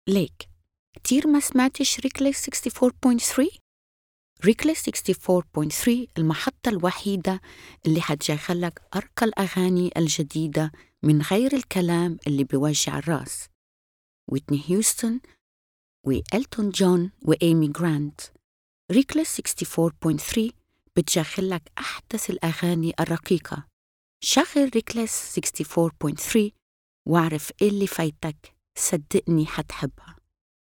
ليك كتير ما سمعتش ريكليس 64.3 ريكليس 64.3 المحطة الوحيدة اللي حتشغلك أرقى الأغاني الجديدة من غير الكلام اللي بيوجع الراس ويتني هيوستن وإلتون جون وإيمي جرانت ريكليس 64.3 بتشغلك أحدث الأغاني الرقيقة شغل ريكليس 64.3 واعرف إيه اللي فايتك صدقني حتحبها